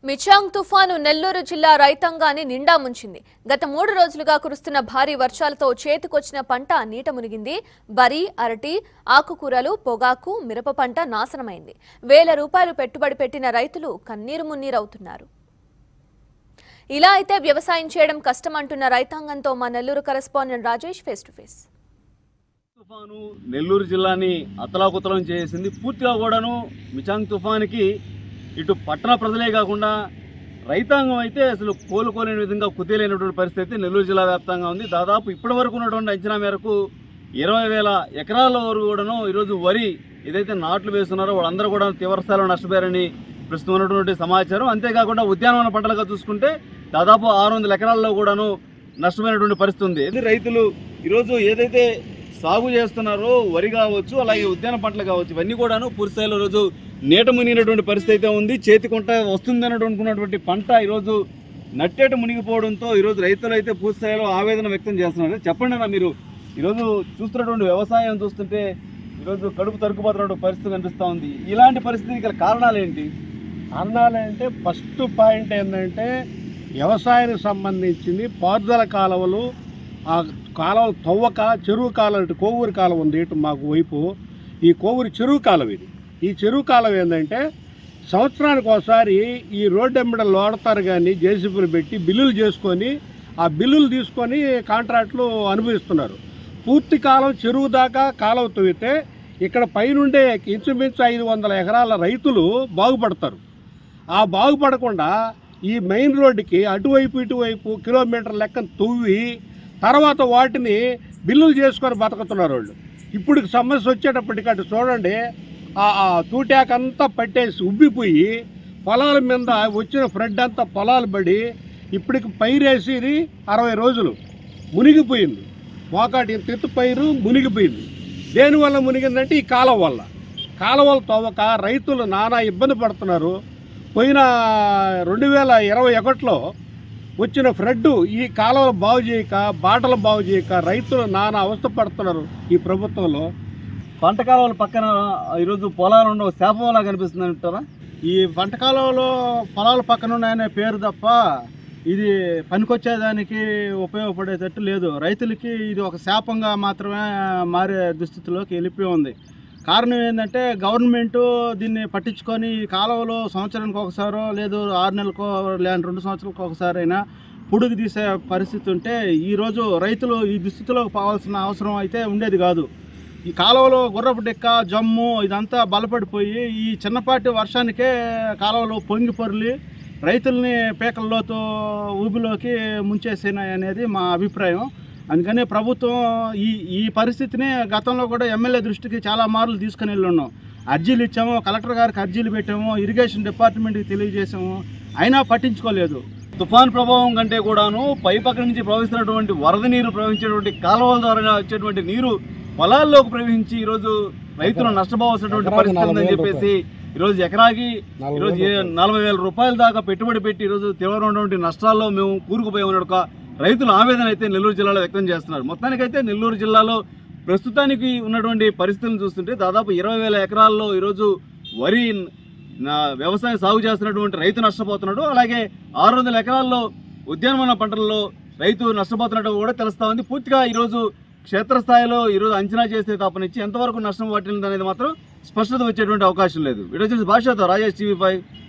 మిచాంగ్ తుఫాను నెల్లూరు జిల్లా రైతాంగాన్ని నిండా ముంచింది గత మూడు రోజులుగా కురుస్తున్న భారీ వర్షాలతో చేతికొచ్చిన పంట నీట మునిగింది వరి అరటి ఆకుకూరలు పొగాకు మిరప పంట నాశనమైంది వేల రూపాయలు పెట్టుబడి పెట్టిన రైతులు కన్నీరు మున్నీరవుతున్నారు ఇలా అయితే వ్యవసాయం చేయడం కష్టమంటున్న రైతాంగంతో మా Nellore correspondent Rajesh face to face తుఫాను నెల్లూరు జిల్లాని అతలాకుతలం చేసింది పూర్తిగా కూడాను మిచాంగ్ తుఫానికి ఇటు పట్టణ ప్రజలే కాకుండా రైతాంగం అయితే అసలు కోలుకోలేని విధంగా కుదేలైనటువంటి పరిస్థితి నెల్లూరు జిల్లా వ్యాప్తంగా ఉంది దాదాపు ఇప్పటి వరకు ఉన్నటువంటి అంచనా మేరకు ఇరవై వేల ఎకరాల వరకు కూడాను ఈరోజు వరి ఏదైతే నాట్లు వేస్తున్నారో వాళ్ళందరూ కూడా తీవ్రస్థాయిలో నష్టపోయారని ప్రస్తుతం ఉన్నటువంటి సమాచారం అంతేకాకుండా ఉద్యానవన పంటలుగా చూసుకుంటే దాదాపు ఆరు వందల ఎకరాల్లో కూడాను నష్టమైనటువంటి పరిస్థితి ఉంది ఇది రైతులు ఈరోజు ఏదైతే సాగు చేస్తున్నారో వరి కావచ్చు అలాగే ఉద్యాన పంటలు కావచ్చు ఇవన్నీ కూడాను పూర్తి స్థాయిలో రోజు నీట మునిగినటువంటి పరిస్థితి అయితే ఉంది చేతికుంట వస్తుంది అనుకున్నటువంటి పంట ఈరోజు నట్టేట మునిగిపోవడంతో ఈరోజు రైతులు అయితే పూర్తి స్థాయిలో ఆవేదన వ్యక్తం చేస్తున్నారు చెప్పండి అన్న మీరు ఈరోజు చూస్తున్నటువంటి వ్యవసాయం చూస్తుంటే ఈరోజు కడుపు తరుకుపోతున్నటువంటి పరిస్థితి కనిపిస్తూ ఉంది ఇలాంటి పరిస్థితికి గల కారణాలు ఏంటి అన్నాలంటే ఫస్ట్ పాయింట్ ఏంటంటే వ్యవసాయానికి సంబంధించింది పారుదల కాలువలు ఆ కాలువలు తవ్వక చెరువు కాలువ ఇటు కోవూరు కాలువ ఉంది ఇటు మాకు వైపు ఈ కోవూరు చెరువు కాలువ ఇది ఈ చెరువు కాలువ ఏంటంటే సంవత్సరానికి ఒకసారి ఈ రోడ్డు ఎమ్మడ లోడతారు కానీ జేసీబీలు పెట్టి బిల్లులు చేసుకొని ఆ బిల్లులు తీసుకొని కాంట్రాక్టులు అనుభవిస్తున్నారు పూర్తి కాలం చెరువు దాకా కాలువ తవ్వితే ఇక్కడ పైనుండే ఇంచుమించు ఐదు వందల ఎకరాల రైతులు బాగుపడతారు ఆ బాగుపడకుండా ఈ మెయిన్ రోడ్డుకి అటువైపు ఇటువైపు కిలోమీటర్ లెక్కన తవ్వి తర్వాత వాటిని బిల్లులు చేసుకొని బతుకుతున్నారు వాళ్ళు ఇప్పుడు సమస్య వచ్చేటప్పటికి అటు చూడండి ఆ ఆ తూటాకంతా పట్టేసి ఉబ్బిపోయి పొలాల మీద వచ్చిన ఫ్రెడ్ అంతా పొలాలు పడి ఇప్పటికి పైరేసి ఇది అరవై రోజులు మునిగిపోయింది మోకాటి తెత్తు పైరు మునిగిపోయింది దేనివల్ల మునిగిందంటే ఈ కాలం వల్ల కాలువలు తవ్వక రైతులు నానా ఇబ్బంది పడుతున్నారు పోయిన రెండు వేల ఇరవై ఒకటిలో వచ్చిన ఫ్లడ్ ఈ కాలువలు బాగు చేయక బాటలు బాగు చేయక రైతులు నానా అవస్థ పడుతున్నారు ఈ ప్రభుత్వంలో పంట కాలువల పక్కన ఈరోజు పొలాలు ఉండవు శాపంలా కనిపిస్తుంది అంటారా ఈ పంట కాలువలో పొలాల పక్కన ఉన్నాయనే పేరు తప్ప ఇది పనికొచ్చేదానికి ఉపయోగపడేటట్టు లేదు రైతులకి ఇది ఒక శాపంగా మాత్రమే మారే దుస్థితిలోకి వెళ్ళిపోయి ఉంది కారణం ఏంటంటే గవర్నమెంట్ దీన్ని పట్టించుకొని ఈ కాలువలో సంవత్సరానికి ఒకసారో లేదు ఆరు నెలలకో లేదా రెండు సంవత్సరాలకు ఒకసారి అయినా పుడుగు తీసే పరిస్థితి ఉంటే ఈరోజు రైతులు ఈ దుస్థితిలోకి పోవాల్సిన అవసరం అయితే ఉండేది కాదు ఈ కాలువలో గుర్రపు డెక్క జమ్ము ఇదంతా బలపడిపోయి ఈ చిన్నపాటి వర్షానికే కాలువలు పొంగి పొర్లి రైతుల్ని పీకల్లోతో ఊబిలోకి ముంచేసినాయి అనేది మా అభిప్రాయం అందుకని ప్రభుత్వం ఈ ఈ పరిస్థితిని గతంలో కూడా ఎమ్మెల్యే దృష్టికి చాలా మార్లు తీసుకుని వెళ్ళి ఉన్నాం అర్జీలు ఇచ్చాము కలెక్టర్ గారికి అర్జీలు పెట్టాము ఇరిగేషన్ డిపార్ట్మెంట్కి తెలియజేసాము అయినా పట్టించుకోలేదు తుఫాన్ ప్రభావం కంటే కూడాను పై పక్క నుంచి ప్రవహిస్తున్నటువంటి వరద నీరు ప్రవహించేటువంటి కాలువల ద్వారా వచ్చేటువంటి నీరు పొలాల్లోకి ప్రవహించి ఈరోజు రైతులు నష్టపోవాల్సినటువంటి పరిస్థితి ఉందని చెప్పేసి ఈరోజు ఎకరాకి ఈరోజు ఏ- నలభై వేల రూపాయల దాకా పెట్టుబడి పెట్టి ఈరోజు తీవ్రమైనటువంటి నష్టాల్లో మేము కూరుకుపోయామని ఒక రైతుల ఆవేదన అయితే నెల్లూరు జిల్లాలో వ్యక్తం చేస్తున్నారు మొత్తానికైతే నెల్లూరు జిల్లాలో ప్రస్తుతానికి ఉన్నటువంటి పరిస్థితులను చూస్తుంటే దాదాపు ఇరవై వేల ఎకరాల్లో ఈరోజు వరి నా వ్యవసాయం సాగు చేస్తున్నటువంటి రైతు నష్టపోతున్నాడు అలాగే ఆరు వందల ఎకరాల్లో ఉద్యానవన పంటల్లో రైతు నష్టపోతున్నట్టు కూడా తెలుస్తా ఉంది పూర్తిగా ఈరోజు క్షేత్రస్థాయిలో ఈరోజు అంచనా చేస్తే తప్పనిచ్చి ఎంతవరకు నష్టం పట్టింది అనేది మాత్రం స్పష్టత వచ్చేటువంటి అవకాశం లేదు వీడియో చూసి భాషతో రాజేష్ టీవీ ఫైవ్